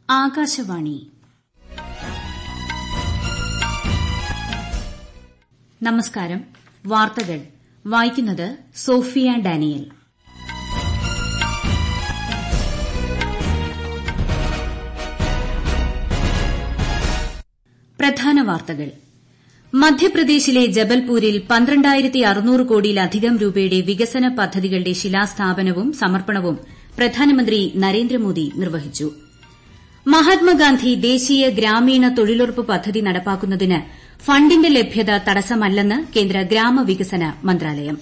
ആകാശവാണി നമസ്കാരം വാർത്തകൾ വായിക്കുന്നത് സോഫിയ ഡാനിയൽ പ്രധാന വാർത്തകൾ മധ്യപ്രദേശിലെ ജബൽപൂരിൽ പന്ത്രണ്ടായിരത്തി അറുന്നൂറ് കോടിയിലധികം രൂപയുടെ വികസന പദ്ധതികളുടെ ശിലാസ്ഥാപനവും സമർപ്പണവും പ്രധാനമന്ത്രി നരേന്ദ്രമോദി നിർവഹിച്ചു മഹാത്മാഗാന്ധി ദേശീയ ഗ്രാമീണ തൊഴിലുറപ്പ് പദ്ധതി നടപ്പാക്കുന്നതിന് ഫണ്ടിന്റെ ലഭ്യത തടസ്സമല്ലെന്ന് കേന്ദ്ര ഗ്രാമവികസന മന്ത്രാലയം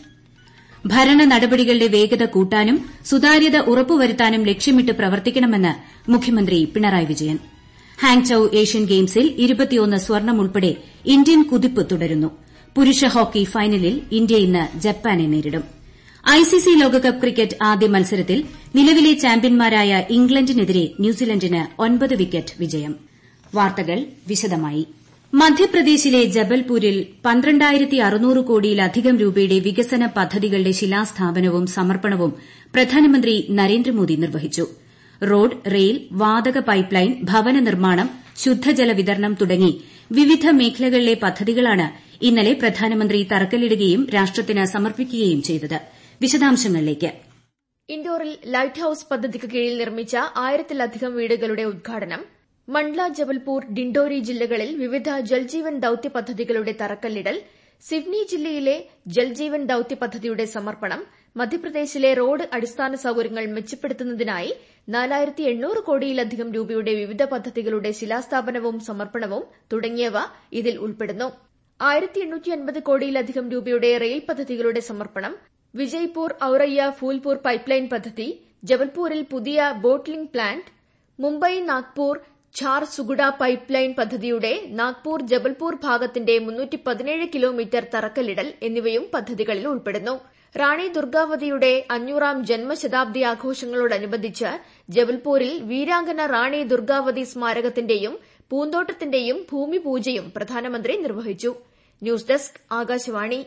ഭരണ നടപടികളുടെ വേഗത കൂട്ടാനും സുതാര്യത ഉറപ്പുവരുത്താനും ലക്ഷ്യമിട്ട് പ്രവർത്തിക്കണമെന്ന് മുഖ്യമന്ത്രി പിണറായി വിജയൻ ഹാങ്ചൌ ഏഷ്യൻ ഗെയിംസിൽ സ്വർണം ഉൾപ്പെടെ ഇന്ത്യൻ കുതിപ്പ് തുടരുന്നു പുരുഷ ഹോക്കി ഫൈനലിൽ ഇന്ത്യ ഇന്ന് ജപ്പാനെ നേരിടും ഐസിസി ലോകകപ്പ് ക്രിക്കറ്റ് ആദ്യ മത്സരത്തിൽ നിലവിലെ ചാമ്പ്യന്മാരായ ഇംഗ്ലണ്ടിനെതിരെ ന്യൂസിലന്റിന് ഒൻപത് വിക്കറ്റ് വിജയം വാർത്തകൾ വിശദമായി മധ്യപ്രദേശിലെ ജബൽപൂരിൽ പന്ത്രണ്ടായിരത്തി അറുന്നൂറ് കോടിയിലധികം രൂപയുടെ വികസന പദ്ധതികളുടെ ശിലാസ്ഥാപനവും സമർപ്പണവും പ്രധാനമന്ത്രി നരേന്ദ്രമോദി നിർവഹിച്ചു റോഡ് റെയിൽ വാതക പൈപ്പ് ലൈൻ ഭവന നിർമ്മാണം ശുദ്ധജല വിതരണം തുടങ്ങി വിവിധ മേഖലകളിലെ പദ്ധതികളാണ് ഇന്നലെ പ്രധാനമന്ത്രി തറക്കല്ലിടുകയും രാഷ്ട്രത്തിന് സമർപ്പിക്കുകയും ചെയ്തത് വിശദാംശങ്ങളിലേക്ക് ഇൻഡോറിൽ ലൈറ്റ് ഹൌസ് പദ്ധതിക്ക് കീഴിൽ നിർമ്മിച്ച ആയിരത്തിലധികം വീടുകളുടെ ഉദ്ഘാടനം മണ്ട്ല ജബൽപൂർ ഡിൻഡോരി ജില്ലകളിൽ വിവിധ ജൽജീവൻ ദൌത്യ പദ്ധതികളുടെ തറക്കല്ലിടൽ സിവ്നി ജില്ലയിലെ ജൽജീവൻ ദൌത്യ പദ്ധതിയുടെ സമർപ്പണം മധ്യപ്രദേശിലെ റോഡ് അടിസ്ഥാന സൌകര്യങ്ങൾ മെച്ചപ്പെടുത്തുന്നതിനായി നാലായിരത്തി എണ്ണൂറ് കോടിയിലധികം രൂപയുടെ വിവിധ പദ്ധതികളുടെ ശിലാസ്ഥാപനവും സമർപ്പണവും തുടങ്ങിയവ ഇതിൽ ഉൾപ്പെടുന്നു ആയിരത്തി എണ്ണൂറ്റി അൻപത് കോടിയിലധികം രൂപയുടെ റെയിൽ പദ്ധതികളുടെ സമർപ്പണം വിജയ്പൂർ ഔറയ്യ ഫൂൽപൂർ പൈപ്പ്ലൈൻ പദ്ധതി ജബൽപൂരിൽ പുതിയ bottling plant Mumbai Nagpur Jharsuguda pipe line പദ്ധതിയുടെ നാഗ്പൂർ ജബൽപൂർ ഭാഗത്തിന്റെ കിലോമീറ്റർ തറക്കല്ലിടൽ എന്നിവയും പദ്ധതികളിൽ ഉൾപ്പെടുന്നു റാണി ദുർഗാവതിയുടെ അഞ്ഞൂറാം ജന്മശതാബ്ദി ആഘോഷങ്ങളോടനുബന്ധിച്ച് ജബൽപൂരിൽ വീരാംഗന റാണി ദുർഗാവതി സ്മാരകത്തിന്റെയും പൂന്തോട്ടത്തിന്റെയും ഭൂമിപൂജയും പ്രധാനമന്ത്രി നിർവഹിച്ചു ന്യൂസ് ഡെസ്ക് ആകാശവാണി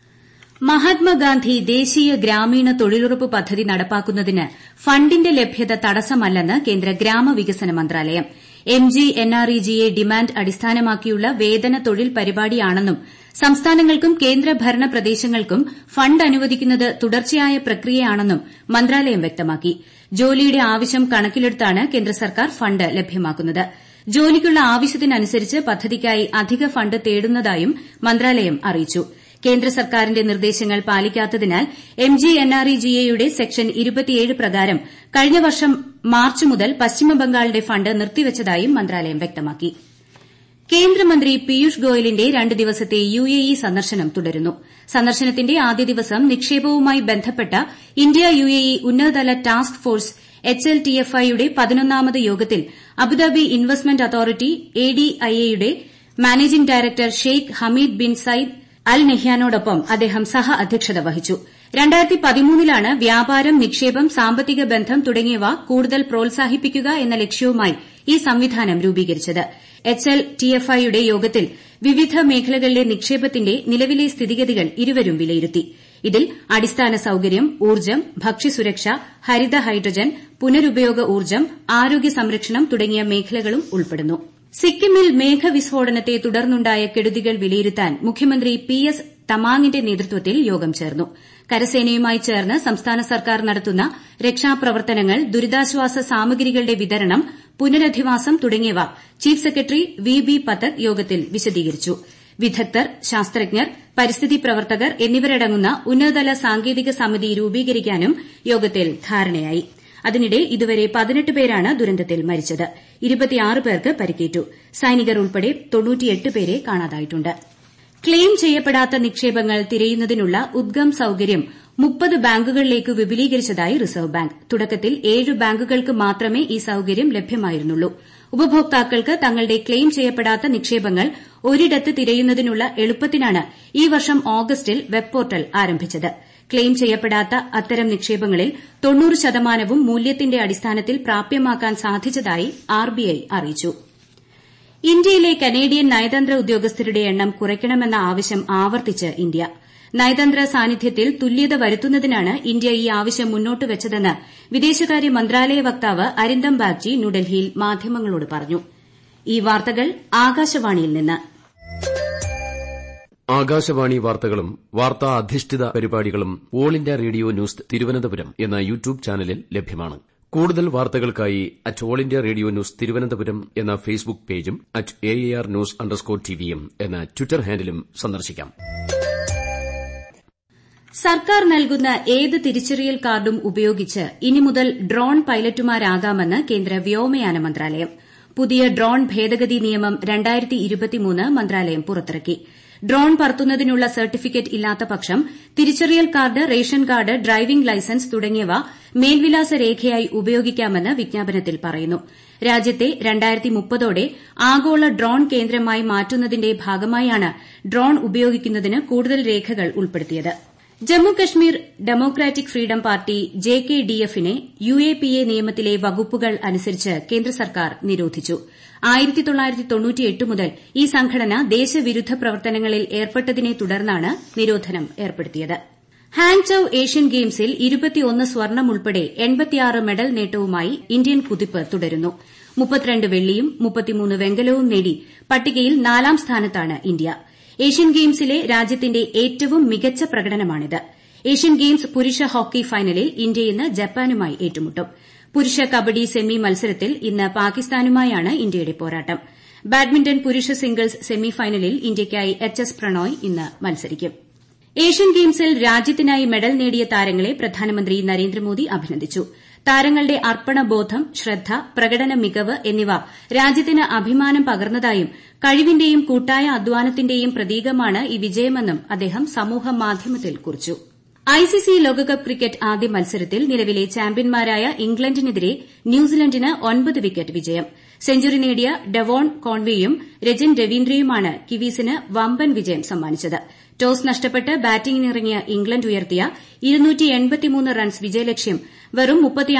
മഹാത്മാഗാന്ധി ദേശീയ ഗ്രാമീണ തൊഴിലുറപ്പ് പദ്ധതി നടപ്പാക്കുന്നതിന് ഫണ്ടിന്റെ ലഭ്യത തടസ്സമല്ലെന്ന് കേന്ദ്ര ഗ്രാമവികസന മന്ത്രാലയം M G N R E ജിയെ ഡിമാൻഡ് അടിസ്ഥാനമാക്കിയുള്ള വേതന തൊഴിൽ പരിപാടിയാണെന്നും സംസ്ഥാനങ്ങൾക്കും കേന്ദ്രഭരണ പ്രദേശങ്ങൾക്കും ഫണ്ട് അനുവദിക്കുന്നത് തുടർച്ചയായ പ്രക്രിയയാണെന്നും മന്ത്രാലയം വ്യക്തമാക്കി ജോലിയുടെ ആവശ്യം കണക്കിലെടുത്താണ് കേന്ദ്ര സർക്കാർ ഫണ്ട് ലഭ്യമാക്കുന്നത് ജോലിക്കുള്ള ആവശ്യത്തിനനുസരിച്ച് പദ്ധതിക്കായി അധിക ഫണ്ട് തേടുന്നതായും മന്ത്രാലയം അറിയിച്ചു കേന്ദ്ര സർക്കാരിന്റെ നിർദ്ദേശങ്ങൾ പാലിക്കാത്തതിനാൽ M G N R E ജിഎയുടെ സെക്ഷൻ പ്രകാരം കഴിഞ്ഞ വർഷം മാർച്ച് മുതൽ പശ്ചിമബംഗാളിന്റെ ഫണ്ട് നിർത്തിവച്ചതായും മന്ത്രാലയം വ്യക്തമാക്കി കേന്ദ്രമന്ത്രി പീയൂഷ് ഗോയലിന്റെ രണ്ട് ദിവസത്തെ യു എ ഇ സന്ദർശനം തുടരുന്നു സന്ദർശനത്തിന്റെ ആദ്യ ദിവസം നിക്ഷേപവുമായി ബന്ധപ്പെട്ട ഇന്ത്യ യു എ ഇ ഉന്നതതല task force H L T F ഐയുടെ പതിനൊന്നാമത് യോഗത്തിൽ Abu Dhabi investment authority A D I എയുടെ managing director Sheikh Hamid bin Zayed al നഹ്യാനോടൊപ്പം അദ്ദേഹം സഹ അധ്യക്ഷത വഹിച്ചു ലാണ് വ്യാപാരം നിക്ഷേപം സാമ്പത്തിക ബന്ധം തുടങ്ങിയവ കൂടുതൽ പ്രോത്സാഹിപ്പിക്കുക എന്ന ലക്ഷ്യവുമായി ഈ സംവിധാനം രൂപീകരിച്ചത് എച്ച് എൽ ടി എഫ് ഐയുടെ യോഗത്തിൽ വിവിധ മേഖലകളിലെ നിക്ഷേപത്തിന്റെ നിലവിലെ സ്ഥിതിഗതികൾ ഇരുവരും വിലയിരുത്തി ഇതിൽ അടിസ്ഥാന സൌകര്യം ഊർജ്ജം ഭക്ഷ്യസുരക്ഷ ഹരിത ഹൈഡ്രജൻ പുനരുപയോഗ ഊർജ്ജം ആരോഗ്യ സംരക്ഷണം തുടങ്ങിയ മേഖലകളും ഉൾപ്പെടുന്നു സിക്കിമിൽ മേഘവിസ്ഫോടനത്തെ തുടർന്നുണ്ടായ കെടുതികൾ വിലയിരുത്താൻ മുഖ്യമന്ത്രി പി എസ് തമാങ്ങിന്റെ നേതൃത്വത്തിൽ യോഗം ചേർന്നു കരസേനയുമായി ചേർന്ന് സംസ്ഥാന സർക്കാർ നടത്തുന്ന രക്ഷാപ്രവർത്തനങ്ങൾ ദുരിതാശ്വാസ സാമഗ്രികളുടെ വിതരണം പുനരധിവാസം തുടങ്ങിയവ chief secretary V B Pathak യോഗത്തിൽ വിശദീകരിച്ചു വിദഗ്ധർ ശാസ്ത്രജ്ഞർ പരിസ്ഥിതി പ്രവർത്തകർ എന്നിവരടങ്ങുന്ന ഉന്നതതല സാങ്കേതിക സമിതി രൂപീകരിക്കാനും യോഗത്തിൽ ധാരണയായി അതിനിടെ ഇതുവരെ പതിനെട്ട് പേരാണ് ദുരന്തത്തിൽ മരിച്ചത് പേർക്ക് പരിക്കേറ്റു സൈനികർ ഉൾപ്പെടെ പേരെ കാണാതായിട്ടുണ്ട് ക്ലെയിം ചെയ്യപ്പെടാത്ത നിക്ഷേപങ്ങൾ തിരയുന്നതിനുള്ള ഉദ്ഗം സൌകര്യം മുപ്പത് ബാങ്കുകളിലേക്ക് വിപുലീകരിച്ചതായി റിസർവ് ബാങ്ക് തുടക്കത്തിൽ ഏഴ് ബാങ്കുകൾക്ക് മാത്രമേ ഈ സൌകര്യം ലഭ്യമായിരുന്നുള്ളൂ ഉപഭോക്താക്കൾക്ക് തങ്ങളുടെ ക്ലെയിം ചെയ്യപ്പെടാത്ത നിക്ഷേപങ്ങൾ ഒരിടത്ത് തിരയുന്നതിനുള്ള എളുപ്പത്തിനാണ് ഈ വർഷം ഓഗസ്റ്റിൽ വെബ് പോർട്ടൽ ആരംഭിച്ചത് ക്ലെയിം ചെയ്യപ്പെടാത്ത അത്തരം നിക്ഷേപങ്ങളിൽ തൊണ്ണൂറ് ശതമാനവും മൂല്യത്തിന്റെ അടിസ്ഥാനത്തിൽ പ്രാപ്യമാക്കാൻ സാധിച്ചതായി ആർബിഐ അറിയിച്ചു ഇന്ത്യയിലെ കനേഡിയൻ നയതന്ത്ര ഉദ്യോഗസ്ഥരുടെ എണ്ണം കുറയ്ക്കണമെന്ന ആവശ്യം ആവർത്തിച്ച് ഇന്ത്യ നയതന്ത്ര സാന്നിധ്യത്തിൽ തുല്യത വരുത്തുന്നതിനാണ് ഇന്ത്യ ഈ ആവശ്യം മുന്നോട്ട് വച്ചതെന്ന് വിദേശകാര്യ മന്ത്രാലയ വക്താവ് അരിന്ദം ബാഗ്ചി ന്യൂഡൽഹിയിൽ മാധ്യമങ്ങളോട് പറഞ്ഞു ഈ വാർത്തകൾ ആകാശവാണിയിൽ നിന്ന് ആകാശവാണി വാർത്തകളും വാർത്താ അധിഷ്ഠിത പരിപാടികളും all India radio news Thiruvananthapuram എന്ന യൂട്യൂബ് ചാനലിൽ ലഭ്യമാണ് കൂടുതൽ വാർത്തകൾക്കായി at all India radio news Thiruvananthapuram എന്ന ഫേസ്ബുക്ക് പേജും at A R news underscore ടിവിയും എന്ന ട്വിറ്റർ ഹാൻഡിലും സന്ദർശിക്കാം സർക്കാർ നൽകുന്ന ഏത് തിരിച്ചറിയൽ കാർഡും ഉപയോഗിച്ച് ഇനി മുതൽ ഡ്രോൺ പൈലറ്റുമാരാകാമെന്ന് കേന്ദ്ര വ്യോമയാന മന്ത്രാലയം പുതിയ ഡ്രോൺ ഭേദഗതി നിയമം മന്ത്രാലയം പുറത്തിറക്കി ഡ്രോൺ പറത്തുന്നതിനുള്ള സർട്ടിഫിക്കറ്റ് ഇല്ലാത്ത പക്ഷം തിരിച്ചറിയൽ card ration card driving licence തുടങ്ങിയവ മേൽവിലാസ രേഖയായി ഉപയോഗിക്കാമെന്ന് വിജ്ഞാപനത്തിൽ പറയുന്നു രാജ്യത്തെ ോടെ ആഗോള ഡ്രോൺ കേന്ദ്രമായി മാറ്റുന്നതിന്റെ ഭാഗമായാണ് ഡ്രോൺ ഉപയോഗിക്കുന്നതിന് കൂടുതൽ രേഖകൾ ഉൾപ്പെടുത്തിയത് Jammu Kashmir democratic freedom party J K D എഫിനെ യു എ പി എ നിയമത്തിലെ വകുപ്പുകൾ അനുസരിച്ച് കേന്ദ്ര സർക്കാർ നിരോധിച്ചു മുതൽ ഈ സംഘടന ദേശവിരുദ്ധ പ്രവർത്തനങ്ങളിൽ ഏർപ്പെട്ടതിനെ തുടർന്നാണ് നിരോധനം ഏർപ്പെടുത്തിയത് ഹാങ്ചൌ ഏഷ്യൻ ഗെയിംസിൽ സ്വർണം ഉൾപ്പെടെ മെഡൽ നേട്ടവുമായി ഇന്ത്യൻ കുതിപ്പ് തുടരുന്നു വെള്ളിയും വെങ്കലവും നേടി പട്ടികയിൽ നാലാം സ്ഥാനത്താണ് ഇന്ത്യ ഏഷ്യൻ ഗെയിംസിലെ രാജ്യത്തിന്റെ ഏറ്റവും മികച്ച പ്രകടനമാണിത് ഏഷ്യൻ ഗെയിംസ് പുരുഷ ഹോക്കി ഫൈനലിൽ ഇന്ത്യ ഇന്ന് ജപ്പാനുമായി ഏറ്റുമുട്ടും പുരുഷ കബഡി സെമി മത്സരത്തിൽ ഇന്ന് പാകിസ്ഥാനുമായാണ് ഇന്ത്യയുടെ പോരാട്ടം ബാഡ്മിന്റൺ പുരുഷ സിംഗിൾസ് സെമി ഫൈനലിൽ ഇന്ത്യയ്ക്കായി എച്ച് എസ് പ്രണോയ് ഇന്ന് മത്സരിക്കും ഏഷ്യൻ ഗെയിംസിൽ രാജ്യത്തിനായി മെഡൽ നേടിയ താരങ്ങളെ പ്രധാനമന്ത്രി നരേന്ദ്രമോദി അഭിനന്ദിച്ചു താരങ്ങളുടെ അർപ്പണബോധം ശ്രദ്ധ പ്രകടന മികവ് എന്നിവ രാജ്യത്തിന് അഭിമാനം പകർന്നതായും കഴിവിന്റെയും കൂട്ടായ അധ്വാനത്തിന്റെയും പ്രതീകമാണ് ഈ വിജയമെന്നും അദ്ദേഹം സമൂഹമാധ്യമത്തിൽ കുറിച്ചു ഐസിസി ലോകകപ്പ് ക്രിക്കറ്റ് ആദ്യ മത്സരത്തിൽ നിലവിലെ ചാമ്പ്യന്മാരായ ഇംഗ്ലണ്ടിനെതിരെ ന്യൂസിലൻഡിന് ഒൻപത് വിക്കറ്റ് വിജയം സെഞ്ചുറി നേടിയ ഡെവോൺ കോൺവേയും രജിൻ രവീന്ദ്രയുമാണ് കിവീസിന് വമ്പൻ വിജയം സമ്മാനിച്ചത് ടോസ് നഷ്ടപ്പെട്ട് ബാറ്റിംഗിനിറങ്ങിയ ഇംഗ്ലണ്ട് ഉയർത്തിയ റൺസ് വിജയലക്ഷ്യം വെറും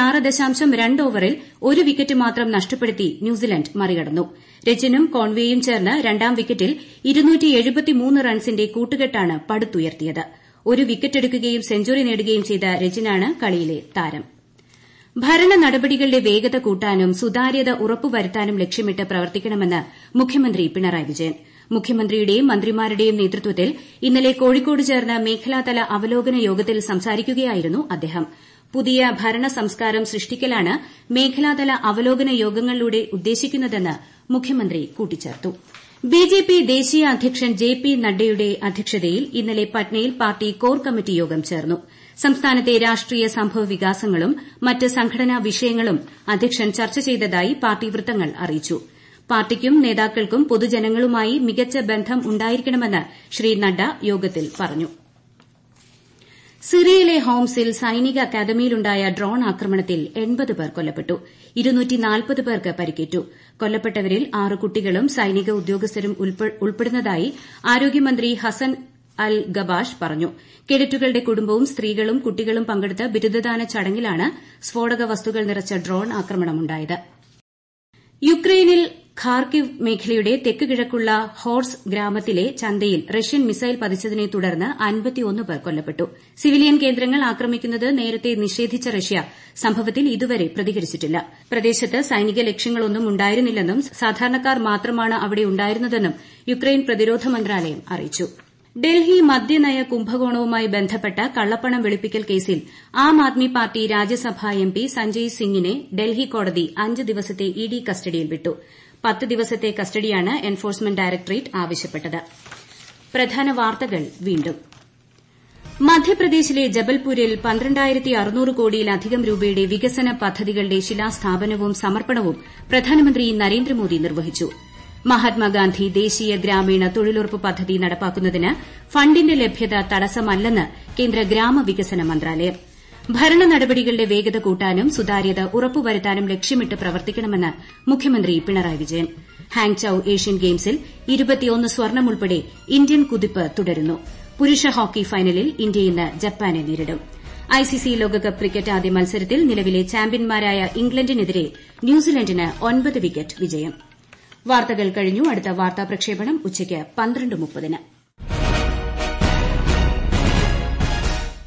ഓവറിൽ ഒരു വിക്കറ്റ് മാത്രം നഷ്ടപ്പെടുത്തി ന്യൂസിലൻഡ് മറികടന്നു രജിനും കോൺവേയും ചേർന്ന് രണ്ടാം വിക്കറ്റിൽ റൺസിന്റെ കൂട്ടുകെട്ടാണ് പടുത്തുയർത്തിയത് ഒരു വിക്കറ്റെടുക്കുകയും സെഞ്ചുറി നേടുകയും ചെയ്ത രജിനാണ് കളിയിലെ താരം ഭരണ നടപടികളുടെ വേഗത കൂട്ടാനും സുതാര്യത ഉറപ്പുവരുത്താനും ലക്ഷ്യമിട്ട് പ്രവർത്തിക്കണമെന്ന് മുഖ്യമന്ത്രി പിണറായി വിജയൻ മുഖ്യമന്ത്രിയുടെയും മന്ത്രിമാരുടെയും നേതൃത്വത്തിൽ ഇന്നലെ കോഴിക്കോട് ചേർന്ന മേഖലാതല അവലോകന യോഗത്തിൽ സംസാരിക്കുകയായിരുന്നു അദ്ദേഹം പുതിയ ഭരണ സംസ്കാരം സൃഷ്ടിക്കലാണ് മേഖലാതല അവലോകന യോഗങ്ങളിലൂടെ ഉദ്ദേശിക്കുന്നതെന്ന് മുഖ്യമന്ത്രി കൂട്ടിച്ചേർത്തു ബിജെപി ദേശീയ അധ്യക്ഷൻ ജെ പി നഡ്ഡയുടെ അധ്യക്ഷതയിൽ ഇന്നലെ പട്നയിൽ പാർട്ടി കോർ കമ്മിറ്റി യോഗം ചേർന്നു സംസ്ഥാനത്തെ രാഷ്ട്രീയ സംഭവവികാസങ്ങളും മറ്റ് സംഘടനാ വിഷയങ്ങളും അധ്യക്ഷൻ ചർച്ച ചെയ്തതായി പാർട്ടി വൃത്തങ്ങൾ അറിയിച്ചു പാർട്ടിക്കും നേതാക്കൾക്കും പൊതുജനങ്ങളുമായി മികച്ച ബന്ധം ഉണ്ടായിരിക്കണമെന്ന് ശ്രീ നഡ്ഡ യോഗത്തിൽ പറഞ്ഞു സിറിയയിലെ ഹോംസിൽ സൈനിക അക്കാദമിയിലുണ്ടായ ഡ്രോൺ ആക്രമണത്തിൽ എൺപത് പേർ കൊല്ലപ്പെട്ടു പേർക്ക് പരിക്കേറ്റു കൊല്ലപ്പെട്ടവരിൽ ആറ് കുട്ടികളും സൈനിക ഉദ്യോഗസ്ഥരും ഉൾപ്പെടുന്നതായി ആരോഗ്യമന്ത്രി ഹസൻ അൽ ഗബാഷ് പറഞ്ഞു കേഡറ്റുകളുടെ കുടുംബവും സ്ത്രീകളും കുട്ടികളും പങ്കെടുത്ത ബിരുദദാന ചടങ്ങിലാണ് സ്ഫോടക വസ്തുക്കൾ നിറച്ച ഡ്രോൺ ആക്രമണമുണ്ടായത് യുക്രൈനിൽ ഖാർക്കിവ് മേഖലയുടെ തെക്ക് കിഴക്കുള്ള ഹോർസ് ഗ്രാമത്തിലെ ചന്തയിൽ റഷ്യൻ മിസൈൽ പതിച്ചതിനെ തുടർന്ന് പേർ കൊല്ലപ്പെട്ടു സിവിലിയൻ കേന്ദ്രങ്ങൾ ആക്രമിക്കുന്നത് നേരത്തെ നിഷേധിച്ച റഷ്യ സംഭവത്തിൽ ഇതുവരെ പ്രതികരിച്ചിട്ടില്ല പ്രദേശത്ത് സൈനിക ലക്ഷ്യങ്ങളൊന്നും ഉണ്ടായിരുന്നില്ലെന്നും സാധാരണക്കാർ മാത്രമാണ് അവിടെ ഉണ്ടായിരുന്നതെന്നും യുക്രൈൻ പ്രതിരോധ മന്ത്രാലയം അറിയിച്ചു ഡൽഹി മദ്യനയ കുംഭകോണവുമായി ബന്ധപ്പെട്ട കള്ളപ്പണം വെളുപ്പിക്കൽ കേസിൽ ആം ആദ്മി പാർട്ടി രാജ്യസഭാ എംപി സഞ്ജയ് സിംഗിനെ ഡൽഹി കോടതി അഞ്ച് ദിവസത്തെ ഇഡി കസ്റ്റഡിയിൽ വിട്ടു പത്ത് ദിവസത്തെ കസ്റ്റഡിയാണ് എൻഫോഴ്സ്മെന്റ് ഡയറക്ടറേറ്റ് ആവശ്യപ്പെട്ടത് പ്രധാന വാർത്തകൾ വീണ്ടും മധ്യപ്രദേശിലെ ജബൽപൂരിൽ പന്ത്രണ്ടായിരത്തി അറുന്നൂറ് കോടിയിലധികം രൂപയുടെ വികസന പദ്ധതികളുടെ ശിലാസ്ഥാപനവും സമർപ്പണവും പ്രധാനമന്ത്രി നരേന്ദ്രമോദി നിർവഹിച്ചു മഹാത്മാഗാന്ധി ദേശീയ ഗ്രാമീണ തൊഴിലുറപ്പ് പദ്ധതി നടപ്പാക്കുന്നതിന് ഫണ്ടിന്റെ ലഭ്യത തടസ്സമല്ലെന്ന് കേന്ദ്ര ഗ്രാമവികസന മന്ത്രാലയം ഭരണ നടപടികളുടെ വേഗത കൂട്ടാനും സുതാര്യത ഉറപ്പുവരുത്താനും ലക്ഷ്യമിട്ട് പ്രവർത്തിക്കണമെന്ന് മുഖ്യമന്ത്രി പിണറായി വിജയൻ ഹാങ്ചൌ ഏഷ്യൻ ഗെയിംസിൽ സ്വർണം ഉൾപ്പെടെ ഇന്ത്യൻ കുതിപ്പ് തുടരുന്നു പുരുഷ ഹോക്കി ഫൈനലിൽ ഇന്ത്യ ഇന്ന് ജപ്പാനെ നേരിടും ഐസിസി ലോകകപ്പ് ക്രിക്കറ്റ് ആദ്യ മത്സരത്തിൽ നിലവിലെ ചാമ്പ്യന്മാരായ ഇംഗ്ലണ്ടിനെതിരെ ന്യൂസിലൻഡിന് ഒൻപത് വിക്കറ്റ് വിജയം വാർത്തകൾ കഴിഞ്ഞു അടുത്ത വാർത്താ പ്രക്ഷേപണം ഉച്ചയ്ക്ക് പന്ത്രണ്ട് മുപ്പതിന്